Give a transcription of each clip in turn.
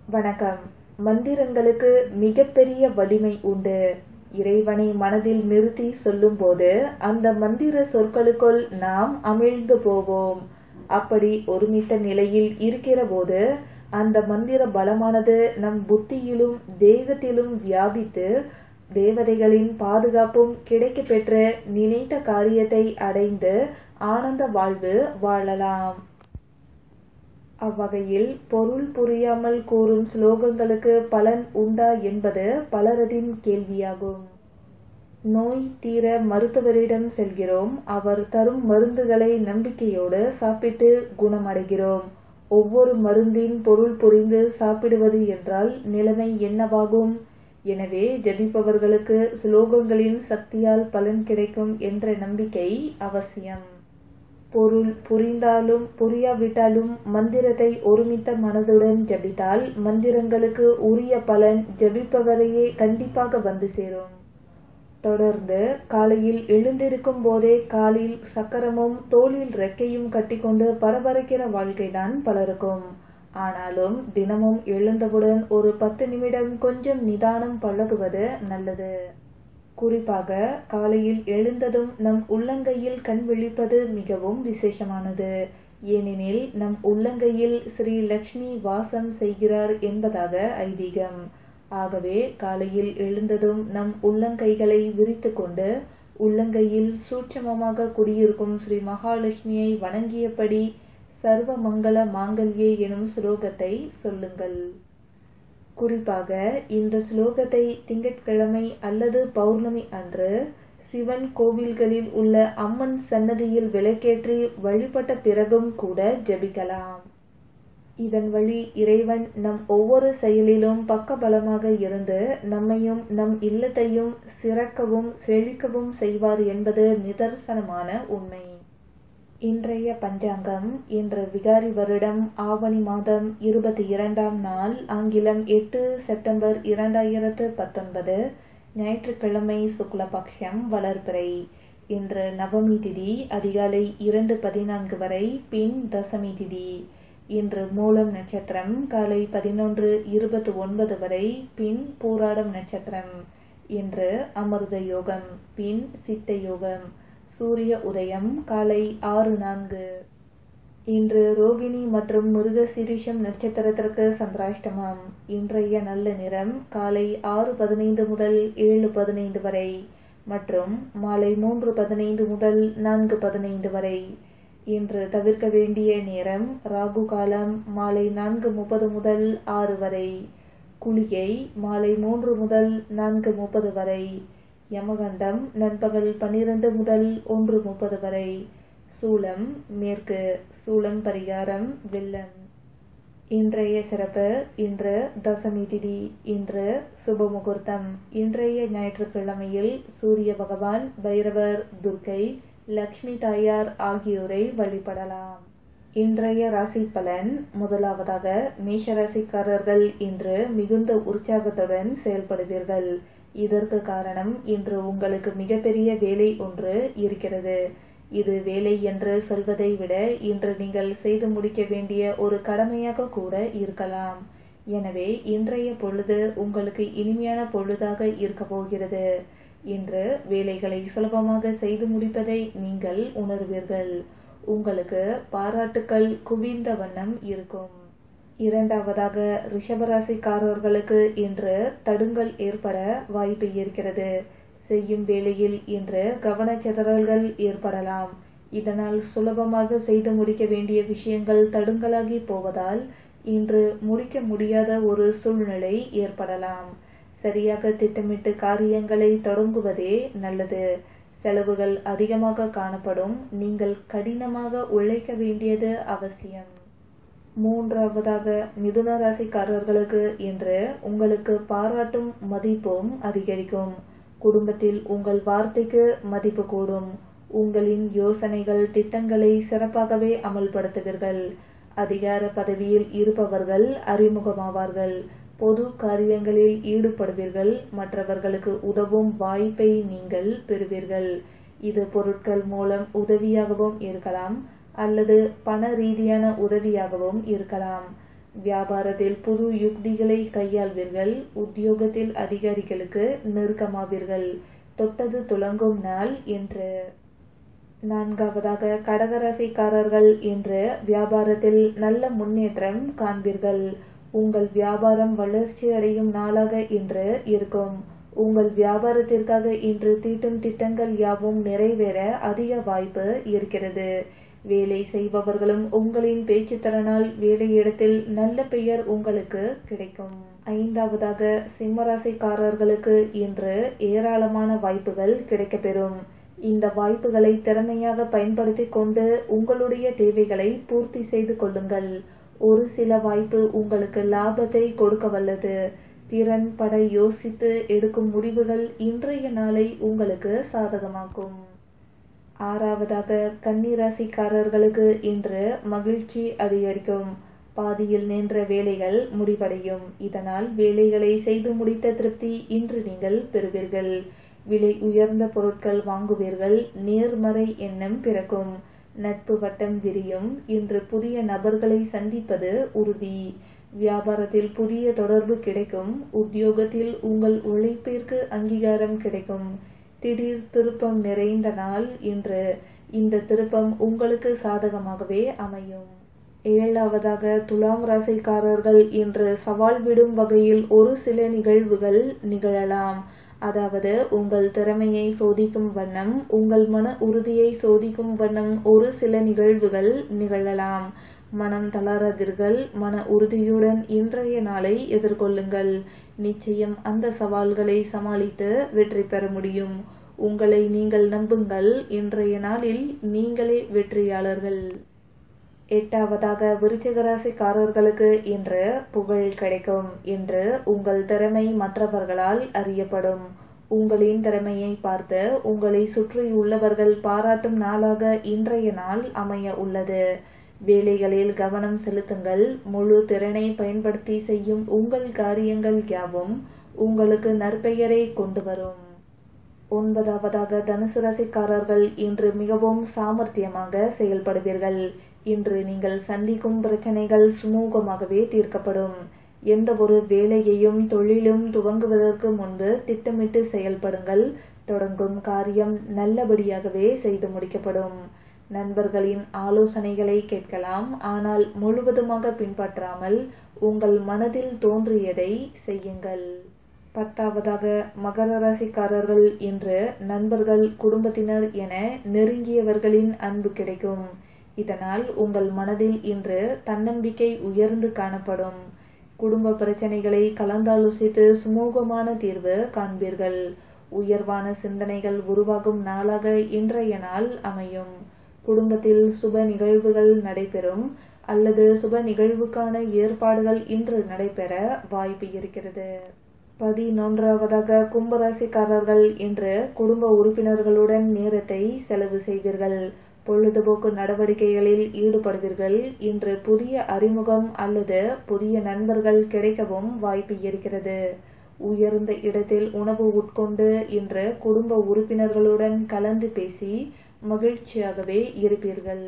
வணக்கம் மந்திரங்களுக்கு மிகப்பெரிய வலிமை உண்டு இறைவனை மனதில் நிறுத்தி சொல்லும்போது அந்த மந்திர சொற்களுக்குள் நாம் அமிழ்ந்து போவோம் அப்படி ஒருமித்த நிலையில் இருக்கிறபோது அந்த மந்திர பலமானது நம் புத்தியிலும் தேகத்திலும் வியாபித்து தேவதைகளின் பாதுகாப்பும் கிடைக்கப் பெற்ற நினைத்த காரியத்தை அடைந்து ஆனந்த வாழ்வு வாழலாம் அவ்வகையில் பொருள் புரியாமல் கூறும் ஸ்லோகங்களுக்கு பலன் உண்டா என்பது பலரதின் கேள்வியாகும் நோய் தீர மருத்துவரிடம் செல்கிறோம் அவர் தரும் மருந்துகளை நம்பிக்கையோடு சாப்பிட்டு குணமடைகிறோம் ஒவ்வொரு மருந்தின் பொருள் புரிந்து சாப்பிடுவது என்றால் நிலைமை என்னவாகும் எனவே ஜபிப்பவர்களுக்கு ஸ்லோகங்களின் சக்தியால் பலன் கிடைக்கும் என்ற நம்பிக்கை அவசியம் பொருள் புரிந்தாலும் புரியாவிட்டாலும் மந்திரத்தை ஒருமித்த மனதுடன் ஜபித்தால் மந்திரங்களுக்கு உரிய பலன் ஜபிப்பவரையே கண்டிப்பாக வந்து சேரும் தொடர்ந்து காலையில் எழுந்திருக்கும் போதே காலில் சக்கரமும் தோளில் ரெக்கையும் கட்டிக்கொண்டு பரபரக்கிற வாழ்க்கைதான் பலருக்கும் ஆனாலும் தினமும் எழுந்தவுடன் ஒரு பத்து நிமிடம் கொஞ்சம் நிதானம் பழகுவது நல்லது குறிப்பாக காலையில் எழுந்ததும் நம் உள்ளங்கையில் கண் விழிப்பது மிகவும் விசேஷமானது ஏனெனில் நம் உள்ளங்கையில் ஸ்ரீ லட்சுமி வாசம் செய்கிறார் என்பதாக ஐதீகம் ஆகவே காலையில் எழுந்ததும் நம் உள்ளங்கைகளை விரித்து கொண்டு உள்ளங்கையில் சூட்சமமாக குடியிருக்கும் ஸ்ரீ மகாலட்சுமியை வணங்கியபடி சர்வ மங்கள மாங்கல்யே எனும் ஸ்லோகத்தை சொல்லுங்கள் குறிப்பாக இந்த ஸ்லோகத்தை திங்கட்கிழமை அல்லது பௌர்ணமி அன்று சிவன் கோவில்களில் உள்ள அம்மன் சன்னதியில் விளக்கேற்றி வழிபட்ட பிறகும் கூட ஜபிக்கலாம் இதன் வழி இறைவன் நம் ஒவ்வொரு செயலிலும் பக்கபலமாக இருந்து நம்மையும் நம் இல்லத்தையும் சிறக்கவும் செழிக்கவும் செய்வார் என்பது நிதர்சனமான உண்மை இன்றைய பஞ்சாங்கம் இன்று விகாரி வருடம் ஆவணி மாதம் இருபத்தி இரண்டாம் நாள் ஆங்கிலம் எட்டு செப்டம்பர் இரண்டாயிரத்து பத்தொன்பது ஞாயிற்றுக்கிழமை சுக்லபக்ஷம் வளர்பிறை இன்று நவமி திதி அதிகாலை இரண்டு பதினான்கு வரை பின் தசமி திதி இன்று மூலம் நட்சத்திரம் காலை பதினொன்று இருபத்தி ஒன்பது வரை பின் பூராடம் நட்சத்திரம் இன்று அமிர்த யோகம் பின் சித்த யோகம் சூரிய உதயம் காலை ஆறு நான்கு இன்று ரோகிணி மற்றும் மிருக சிரிஷம் நட்சத்திரத்திற்கு சந்திராஷ்டமம் இன்றைய நல்ல நிறம் காலை ஆறு பதினைந்து முதல் ஏழு பதினைந்து வரை மற்றும் மாலை மூன்று பதினைந்து முதல் நான்கு பதினைந்து வரை இன்று தவிர்க்க வேண்டிய நேரம் ராகு காலம் மாலை நான்கு முப்பது முதல் ஆறு வரை குளிகை மாலை மூன்று முதல் நான்கு முப்பது வரை யமகண்டம் நண்பகல் பன்னிரண்டு முதல் ஒன்று முப்பது வரை சூலம் மேற்கு சூலம் பரிகாரம் வெள்ளம் இன்றைய சிறப்பு இன்று தசமி திதி இன்று சுப முகூர்த்தம் இன்றைய ஞாயிற்றுக்கிழமையில் சூரிய பகவான் பைரவர் துர்க்கை லக்ஷ்மி தாயார் ஆகியோரை வழிபடலாம் இன்றைய ராசி பலன் முதலாவதாக மேஷராசிக்காரர்கள் இன்று மிகுந்த உற்சாகத்துடன் செயல்படுவீர்கள் இதற்கு காரணம் இன்று உங்களுக்கு மிகப்பெரிய வேலை ஒன்று இருக்கிறது இது வேலை என்று சொல்வதை விட இன்று நீங்கள் செய்து முடிக்க வேண்டிய ஒரு கடமையாக கூட இருக்கலாம் எனவே இன்றைய பொழுது உங்களுக்கு இனிமையான பொழுதாக இருக்க போகிறது இன்று வேலைகளை சுலபமாக செய்து முடிப்பதை நீங்கள் உணர்வீர்கள் உங்களுக்கு பாராட்டுக்கள் குவிந்த வண்ணம் இருக்கும் இரண்டாவதாக ரிஷபராசிக்காரர்களுக்கு இன்று தடுங்கல் ஏற்பட வாய்ப்பு இருக்கிறது செய்யும் வேளையில் இன்று கவனச்சிதறல்கள் ஏற்படலாம் இதனால் சுலபமாக செய்து முடிக்க வேண்டிய விஷயங்கள் தடுங்கலாகி போவதால் இன்று முடிக்க முடியாத ஒரு சூழ்நிலை ஏற்படலாம் சரியாக திட்டமிட்டு காரியங்களை தொடங்குவதே நல்லது செலவுகள் அதிகமாக காணப்படும் நீங்கள் கடினமாக உழைக்க வேண்டியது அவசியம் மூன்றாவதாக மிதுன ராசிக்காரர்களுக்கு இன்று உங்களுக்கு பாராட்டும் மதிப்பும் அதிகரிக்கும் குடும்பத்தில் உங்கள் வார்த்தைக்கு மதிப்பு கூடும் உங்களின் யோசனைகள் திட்டங்களை சிறப்பாகவே அமல்படுத்துவீர்கள் அதிகார பதவியில் இருப்பவர்கள் அறிமுகமாவார்கள் பொது காரியங்களில் ஈடுபடுவீர்கள் மற்றவர்களுக்கு உதவும் வாய்ப்பை நீங்கள் பெறுவீர்கள் இது பொருட்கள் மூலம் உதவியாகவும் இருக்கலாம் அல்லது பண ரீதியான உதவியாகவும் இருக்கலாம் வியாபாரத்தில் புது யுக்திகளை கையாள்வீர்கள் உத்தியோகத்தில் அதிகாரிகளுக்கு நெருக்கமாவீர்கள் தொட்டது துலங்கும் நாள் என்று நான்காவதாக கடகராசிக்காரர்கள் என்று வியாபாரத்தில் நல்ல முன்னேற்றம் காண்பீர்கள் உங்கள் வியாபாரம் வளர்ச்சி அடையும் நாளாக இன்று இருக்கும் உங்கள் வியாபாரத்திற்காக இன்று தீட்டும் திட்டங்கள் யாவும் நிறைவேற அதிக வாய்ப்பு இருக்கிறது வேலை செய்பவர்களும் உங்களின் பேச்சு திறனால் வேலையிடத்தில் நல்ல பெயர் உங்களுக்கு கிடைக்கும் ஐந்தாவதாக சிம்மராசிக்காரர்களுக்கு இன்று ஏராளமான வாய்ப்புகள் கிடைக்கப்பெறும் இந்த வாய்ப்புகளை திறமையாக பயன்படுத்தி கொண்டு உங்களுடைய தேவைகளை பூர்த்தி செய்து கொள்ளுங்கள் ஒரு சில வாய்ப்பு உங்களுக்கு லாபத்தை கொடுக்க வல்லது திறன் பட யோசித்து எடுக்கும் முடிவுகள் இன்றைய நாளை உங்களுக்கு சாதகமாக்கும் ஆறாவதாக கன்னிராசிக்காரர்களுக்கு இன்று மகிழ்ச்சி அதிகரிக்கும் பாதியில் நின்ற வேலைகள் முடிவடையும் இதனால் வேலைகளை செய்து முடித்த திருப்தி இன்று நீங்கள் பெறுவீர்கள் விலை உயர்ந்த பொருட்கள் வாங்குவீர்கள் நேர்மறை எண்ணம் பிறக்கும் நட்பு வட்டம் விரியும் இன்று புதிய நபர்களை சந்திப்பது உறுதி வியாபாரத்தில் புதிய தொடர்பு கிடைக்கும் உத்தியோகத்தில் உங்கள் உழைப்பிற்கு அங்கீகாரம் கிடைக்கும் திடீர் திருப்பம் நிறைந்த நாள் இன்று இந்த திருப்பம் உங்களுக்கு சாதகமாகவே அமையும் ஏழாவதாக துலாம் ராசிக்காரர்கள் இன்று சவால் விடும் வகையில் ஒரு சில நிகழ்வுகள் நிகழலாம் அதாவது உங்கள் திறமையை சோதிக்கும் வண்ணம் உங்கள் மன உறுதியை சோதிக்கும் வண்ணம் ஒரு சில நிகழ்வுகள் நிகழலாம் மனம் தளராதீர்கள் மன உறுதியுடன் இன்றைய நாளை எதிர்கொள்ளுங்கள் நிச்சயம் அந்த சவால்களை சமாளித்து வெற்றி பெற முடியும் உங்களை நீங்கள் நம்புங்கள் இன்றைய நாளில் நீங்களே வெற்றியாளர்கள் எட்டாவதாக விருச்சிகராசிக்காரர்களுக்கு இன்று புகழ் கிடைக்கும் இன்று உங்கள் திறமை மற்றவர்களால் அறியப்படும் உங்களின் திறமையை பார்த்து உங்களை சுற்றியுள்ளவர்கள் பாராட்டும் நாளாக இன்றைய நாள் அமைய உள்ளது வேலைகளில் கவனம் செலுத்துங்கள் முழு திறனை பயன்படுத்தி செய்யும் உங்கள் காரியங்கள் யாவும் உங்களுக்கு நற்பெயரை கொண்டு வரும் ஒன்பதாவதாக தனுசு ராசிக்காரர்கள் இன்று மிகவும் சாமர்த்தியமாக செயல்படுவீர்கள் இன்று நீங்கள் சந்திக்கும் பிரச்சனைகள் சுமூகமாகவே தீர்க்கப்படும் எந்த ஒரு வேலையையும் தொழிலும் துவங்குவதற்கு முன்பு திட்டமிட்டு செயல்படுங்கள் தொடங்கும் காரியம் நல்லபடியாகவே செய்து முடிக்கப்படும் நண்பர்களின் ஆலோசனைகளை கேட்கலாம் ஆனால் முழுவதுமாக பின்பற்றாமல் உங்கள் மனதில் தோன்றியதை செய்யுங்கள் பத்தாவதாக மகர ராசிக்காரர்கள் இன்று நண்பர்கள் குடும்பத்தினர் என நெருங்கியவர்களின் அன்பு கிடைக்கும் இதனால் உங்கள் மனதில் இன்று தன்னம்பிக்கை உயர்ந்து காணப்படும் குடும்ப பிரச்சனைகளை கலந்தாலோசித்து சுமூகமான தீர்வு காண்பீர்கள் உயர்வான சிந்தனைகள் உருவாகும் நாளாக இன்றைய நாள் அமையும் குடும்பத்தில் சுப நிகழ்வுகள் நடைபெறும் அல்லது சுப நிகழ்வுக்கான ஏற்பாடுகள் இன்று நடைபெற வாய்ப்பு இருக்கிறது பதினொன்றாவதாக கும்பராசிக்காரர்கள் இன்று குடும்ப உறுப்பினர்களுடன் நேரத்தை செலவு செய்வீர்கள் பொழுதுபோக்கு நடவடிக்கைகளில் ஈடுபடுவீர்கள் இன்று புதிய அறிமுகம் அல்லது புதிய நண்பர்கள் கிடைக்கவும் வாய்ப்பு இருக்கிறது உயர்ந்த இடத்தில் உணவு உட்கொண்டு இன்று குடும்ப உறுப்பினர்களுடன் கலந்து பேசி மகிழ்ச்சியாகவே இருப்பீர்கள்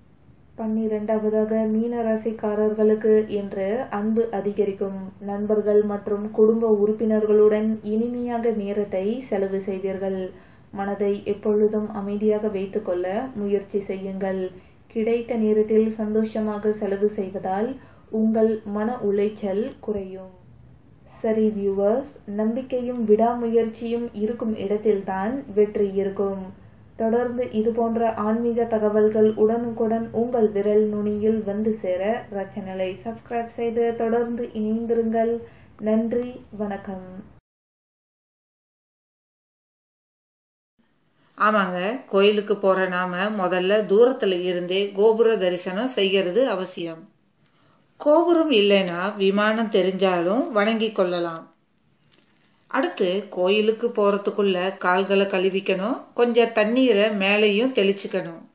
பன்னிரெண்டாவதாக மீன ராசிக்காரர்களுக்கு இன்று அன்பு அதிகரிக்கும் நண்பர்கள் மற்றும் குடும்ப உறுப்பினர்களுடன் இனிமையாக நேரத்தை செலவு செய்வீர்கள் மனதை எப்பொழுதும் அமைதியாக வைத்துக்கொள்ள முயற்சி செய்யுங்கள் கிடைத்த நேரத்தில் சந்தோஷமாக செலவு செய்வதால் உங்கள் மன உளைச்சல் குறையும் சரி வியூவர்ஸ் நம்பிக்கையும் விடாமுயற்சியும் இருக்கும் இடத்தில்தான் வெற்றி இருக்கும் தொடர்ந்து இது போன்ற ஆன்மீக தகவல்கள் உடனுக்குடன் உங்கள் விரல் நுனியில் வந்து சேர ரச்சனலை சப்ஸ்கிரைப் செய்து தொடர்ந்து இணைந்திருங்கள் நன்றி வணக்கம் ஆமாங்க கோயிலுக்கு போற நாம முதல்ல தூரத்துல இருந்தே கோபுர தரிசனம் செய்கிறது அவசியம் கோபுரம் இல்லைன்னா விமானம் தெரிஞ்சாலும் வணங்கி கொள்ளலாம் அடுத்து கோயிலுக்கு போறதுக்குள்ள கால்களை கழுவிக்கணும் கொஞ்சம் தண்ணீரை மேலேயும் தெளிச்சுக்கணும்